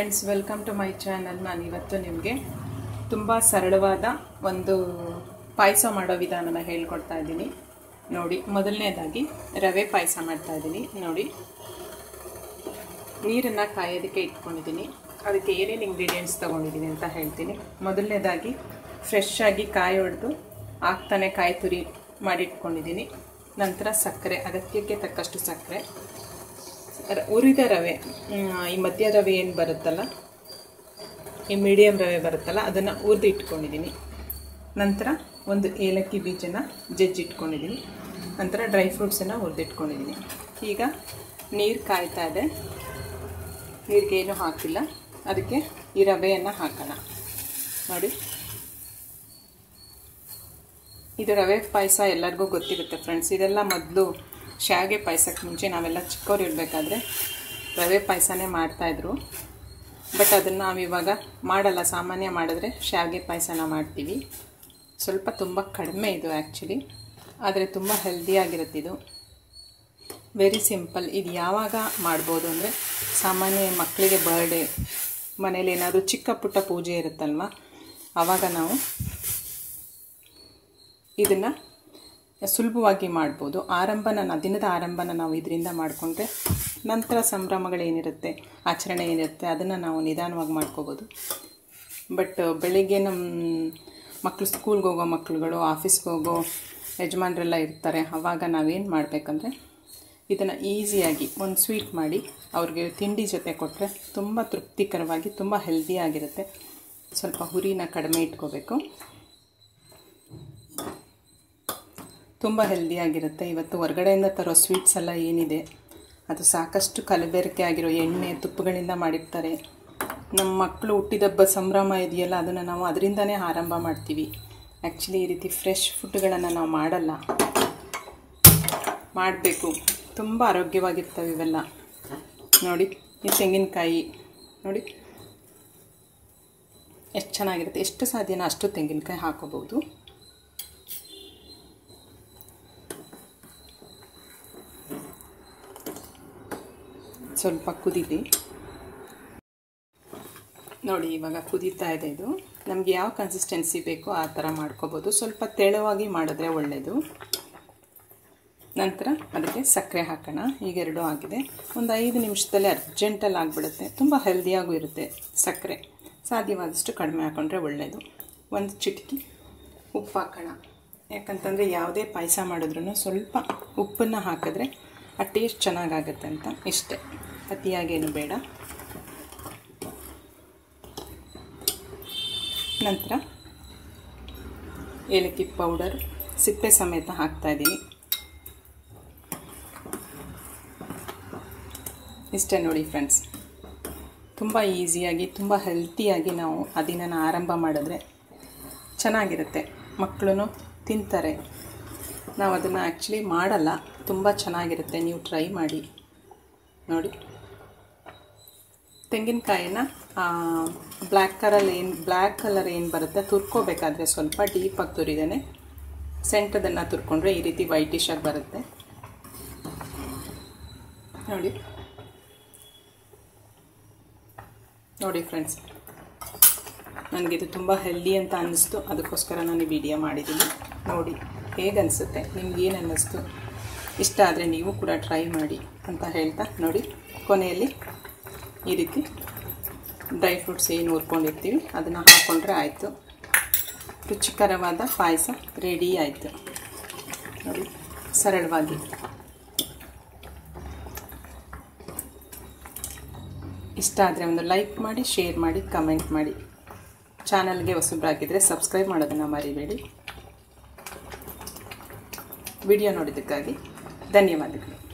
friends welcome to my channel ನಾನು ಇವತ್ತು ನಿಮಗೆ ತುಂಬ ಸರಳವಾದ ಒಂದು ಪಾಯಸ ಮಾಡೋ ವಿಧಾನನ ಹೇಳ್ಕೊಡ್ತಾ ಇದ್ದೀನಿ ನೋಡಿ ಮೊದಲನೇದಾಗಿ ರವೆ ಪಾಯಸ ಮಾಡ್ತಾ ಇದ್ದೀನಿ ನೋಡಿ ನೀರನ್ನು ಕಾಯೋದಕ್ಕೆ ಇಟ್ಕೊಂಡಿದ್ದೀನಿ ಅದಕ್ಕೆ ಏನೇನು ಇಂಗ್ರೀಡಿಯೆಂಟ್ಸ್ ತೊಗೊಂಡಿದ್ದೀನಿ ಅಂತ ಹೇಳ್ತೀನಿ ಮೊದಲನೇದಾಗಿ ಫ್ರೆಶ್ ಆಗಿ ಕಾಯಿ ಹೊಡೆದು ಆಗ್ತಾನೆ ಕಾಯಿ ತುರಿ ಮಾಡಿಟ್ಕೊಂಡಿದ್ದೀನಿ ನಂತರ ಸಕ್ಕರೆ ಅಗತ್ಯಕ್ಕೆ ತಕ್ಕಷ್ಟು ಸಕ್ಕರೆ ರ- ಹುರಿದ ರವೆ ಹ್ಮ್, ಈ ಮಧ್ಯ ರವೆ ಏನು ಬರುತ್ತಲ್ಲ ಈ ಮೀಡಿಯಮ್ ರವೆ ಬರುತ್ತಲ್ಲ ಅದನ್ನು ಹುರಿದು ಇಟ್ಕೊಂಡಿದ್ದೀನಿ ನಂತರ ಒಂದು ಏಲಕ್ಕಿ ಬೀಜನ ಜಜ್ಜಿಟ್ಕೊಂಡಿದ್ದೀನಿ ನಂತರ ಡ್ರೈ ಫ್ರೂಟ್ಸನ್ನು ಹುರಿದಿಟ್ಕೊಂಡಿದ್ದೀನಿ ಈಗ ನೀರು ಕಾಯ್ತಾ ಇದೆ ನೀರಿಗೆ ಏನೂ ಹಾಕಿಲ್ಲ ಅದಕ್ಕೆ ಈ ರವೆಯನ್ನು ಹಾಕೋಣ ನೋಡಿ ಇದು ರವೆ ಪಾಯಸ ಎಲ್ಲರಿಗೂ ಗೊತ್ತಿರುತ್ತೆ ಫ್ರೆಂಡ್ಸ್ ಇದೆಲ್ಲ ಮೊದಲು ಶಾವಿಗೆ ಪಾಯಸಕ್ಕೆ ಮುಂಚೆ ನಾವೆಲ್ಲ ಚಿಕ್ಕವ್ರು ಇರಬೇಕಾದ್ರೆ ರವೆ ಪಾಯಸನೇ ಮಾಡ್ತಾಯಿದ್ರು ಬಟ್ ಅದನ್ನು ನಾವು ಇವಾಗ ಮಾಡಲ್ಲ ಸಾಮಾನ್ಯ ಮಾಡಿದ್ರೆ ಶಾವಿಗೆ ಪಾಯಸನ ಮಾಡ್ತೀವಿ ಸ್ವಲ್ಪ ತುಂಬ ಕಡಿಮೆ ಇದು ಆ್ಯಕ್ಚುಲಿ ಆದರೆ ತುಂಬ ಹೆಲ್ದಿಯಾಗಿರುತ್ತೆ ಇದು ವೆರಿ ಸಿಂಪಲ್ ಇದು ಯಾವಾಗ ಮಾಡ್ಬೋದು ಅಂದರೆ ಸಾಮಾನ್ಯ ಮಕ್ಕಳಿಗೆ ಬರ್ಡೇ ಮನೇಲಿ ಏನಾದರೂ ಚಿಕ್ಕ ಪುಟ್ಟ ಪೂಜೆ ಇರುತ್ತಲ್ವ ಆವಾಗ ನಾವು ಇದನ್ನು ಸುಲಭವಾಗಿ ಮಾಡ್ಬೋದು ಆರಂಭನ ನ- ದಿನದ ಆರಂಭನ ನಾವು ಇದರಿಂದ ಮಾಡಿಕೊಂಡ್ರೆ ನಂತರ ಸಂಭ್ರಮಗಳೇನಿರುತ್ತೆ ಆಚರಣೆ ಏನಿರುತ್ತೆ ಅದನ್ನು ನಾವು ನಿಧಾನವಾಗಿ ಮಾಡ್ಕೋಬೋದು ಬಟ್ ಬೆಳಿಗ್ಗೆ ನಮ್ಮ ಮಕ್ಕಳು ಸ್ಕೂಲ್ಗೆ ಹೋಗೋ ಮಕ್ಕಳುಗಳು ಆಫೀಸ್ಗೆ ಹೋಗೋ ಯಜಮಾನರೆಲ್ಲ ಇರ್ತಾರೆ ಆವಾಗ ನಾವೇನು ಮಾಡಬೇಕಂದ್ರೆ ಇದನ್ನು ಈಸಿಯಾಗಿ ಒಂದು ಸ್ವೀಟ್ ಮಾಡಿ ಅವ್ರಿಗೆ ತಿಂಡಿ ಜೊತೆ ಕೊಟ್ಟರೆ ತುಂಬ ತೃಪ್ತಿಕರವಾಗಿ ತುಂಬ ಹೆಲ್ದಿಯಾಗಿರುತ್ತೆ ಸ್ವಲ್ಪ ಹುರಿನ ಕಡಿಮೆ ಇಟ್ಕೋಬೇಕು ತುಂಬ ಹೆಲ್ದಿಯಾಗಿರುತ್ತೆ ಇವತ್ತು ಹೊರಗಡೆಯಿಂದ ತರೋ ಸ್ವೀಟ್ಸ್ ಎಲ್ಲ ಏನಿದೆ ಅದು ಸಾಕಷ್ಟು ಕಲಬೆರಕೆ ಆಗಿರೋ ಎಣ್ಣೆ ತುಪ್ಪಗಳಿಂದ ಮಾಡಿರ್ತಾರೆ ನಮ್ಮ ಮಕ್ಕಳು ಹುಟ್ಟಿದಬ್ಬ ಸಂಭ್ರಮ ಇದೆಯಲ್ಲ ಅದನ್ನು ನಾವು ಅದರಿಂದನೇ ಆರಂಭ ಮಾಡ್ತೀವಿ ಆ್ಯಕ್ಚುಲಿ ಈ ರೀತಿ ಫ್ರೆಶ್ ಫುಡ್ಗಳನ್ನು ನಾವು ಮಾಡಲ್ಲ ಮಾಡಬೇಕು ತುಂಬ ಆರೋಗ್ಯವಾಗಿರ್ತವೆ ಇವೆಲ್ಲ ನೋಡಿ ಈ ತೆಂಗಿನಕಾಯಿ ನೋಡಿ ಎಷ್ಟು ಚೆನ್ನಾಗಿರುತ್ತೆ ಎಷ್ಟು ಸಾಧ್ಯನೋ ಅಷ್ಟು ತೆಂಗಿನಕಾಯಿ ಹಾಕೋಬೋದು ಸ್ವಲ್ಪ ಕುದೀಲಿ ನೋಡಿ ಇವಾಗ ಕುದೀತಾ ಇದೆ ಇದು ನಮಗೆ ಯಾವ ಕನ್ಸಿಸ್ಟೆನ್ಸಿ ಬೇಕೋ ಆ ಥರ ಮಾಡ್ಕೋಬೋದು ಸ್ವಲ್ಪ ತೆಳುವಾಗಿ ಮಾಡಿದ್ರೆ ಒಳ್ಳೆಯದು ನಂತರ ಅದಕ್ಕೆ ಸಕ್ಕರೆ ಹಾಕೋಣ ಈಗ ಎರಡು ಆಗಿದೆ ಒಂದು ಐದು ನಿಮಿಷದಲ್ಲಿ ಅರ್ಜೆಂಟಲ್ಲಿ ಆಗಿಬಿಡುತ್ತೆ ತುಂಬ ಹೆಲ್ದಿಯಾಗೂ ಇರುತ್ತೆ ಸಕ್ಕರೆ ಸಾಧ್ಯವಾದಷ್ಟು ಕಡಿಮೆ ಹಾಕೊಂಡ್ರೆ ಒಳ್ಳೆಯದು ಒಂದು ಚಿಟಕಿ ಉಪ್ಪು ಹಾಕೋಣ ಯಾಕಂತಂದರೆ ಯಾವುದೇ ಪಾಯಸ ಮಾಡಿದ್ರೂ ಸ್ವಲ್ಪ ಉಪ್ಪನ್ನು ಹಾಕಿದ್ರೆ ಆ ಟೇಸ್ಟ್ ಚೆನ್ನಾಗಾಗುತ್ತೆ ಅಂತ ಇಷ್ಟೇ ಅತಿಯಾಗೇನು ಬೇಡ ನಂತರ ಏಲಕ್ಕಿ ಪೌಡರ್ ಸಿಪ್ಪೆ ಸಮೇತ ಹಾಕ್ತಾಯಿದ್ದೀನಿ ಇಷ್ಟೇ ನೋಡಿ ಫ್ರೆಂಡ್ಸ್ ತುಂಬ ಈಸಿಯಾಗಿ ತುಂಬ ಹೆಲ್ತಿಯಾಗಿ ನಾವು ಆ ದಿನನ ಆರಂಭ ಮಾಡಿದ್ರೆ ಚೆನ್ನಾಗಿರುತ್ತೆ ಮಕ್ಕಳು ತಿಂತಾರೆ ನಾವು ಅದನ್ನು ಆ್ಯಕ್ಚುಲಿ ಮಾಡಲ್ಲ ತುಂಬ ಚೆನ್ನಾಗಿರುತ್ತೆ ನೀವು ಟ್ರೈ ಮಾಡಿ ನೋಡಿ ತೆಂಗಿನಕಾಯಿನ ಬ್ಲ್ಯಾಕ್ ಕಲರ್ ಏನು ಬ್ಲ್ಯಾಕ್ ಕಲರ್ ಏನು ಬರುತ್ತೆ ತುರ್ಕೋಬೇಕಾದ್ರೆ ಸ್ವಲ್ಪ ಡೀಪಾಗಿ ತುರಿದೇನೆ ಸೆಂಟದನ್ನು ತುರ್ಕೊಂಡ್ರೆ ಈ ರೀತಿ ವೈಟಿಶಾಗಿ ಬರುತ್ತೆ ನೋಡಿ ನೋಡಿ ಫ್ರೆಂಡ್ಸ್ ನನಗಿದು ತುಂಬ ಹೆಲ್ದಿ ಅಂತ ಅನ್ನಿಸ್ತು ಅದಕ್ಕೋಸ್ಕರ ನಾನು ಈ ವಿಡಿಯೋ ಮಾಡಿದ್ದೀನಿ ನೋಡಿ ಹೇಗೆ ಅನಿಸುತ್ತೆ ನಿಮ್ಗೆ ಏನು ಅನ್ನಿಸ್ತು ಇಷ್ಟ ಆದರೆ ನೀವು ಕೂಡ ಟ್ರೈ ಮಾಡಿ ಅಂತ ಹೇಳ್ತಾ ನೋಡಿ ಕೊನೆಯಲ್ಲಿ ಈ ರೀತಿ ಡ್ರೈ ಫ್ರೂಟ್ಸ್ ಏನು ಹುರ್ಕೊಂಡಿರ್ತೀವಿ ಅದನ್ನು ಹಾಕ್ಕೊಂಡ್ರೆ ಆಯಿತು ರುಚಿಕರವಾದ ಪಾಯಸ ರೆಡಿ ಆಯಿತು ನೋಡಿ ಸರಳವಾಗಿ ಇಷ್ಟ ಆದರೆ ಒಂದು ಲೈಕ್ ಮಾಡಿ ಶೇರ್ ಮಾಡಿ ಕಮೆಂಟ್ ಮಾಡಿ ಚಾನಲ್ಗೆ ಹೊಸಬ್ರಾಗಿದ್ದರೆ ಸಬ್ಸ್ಕ್ರೈಬ್ ಮಾಡೋದನ್ನು ಮರಿಬೇಡಿ ವಿಡಿಯೋ ನೋಡಿದ್ದಕ್ಕಾಗಿ ಧನ್ಯವಾದಗಳು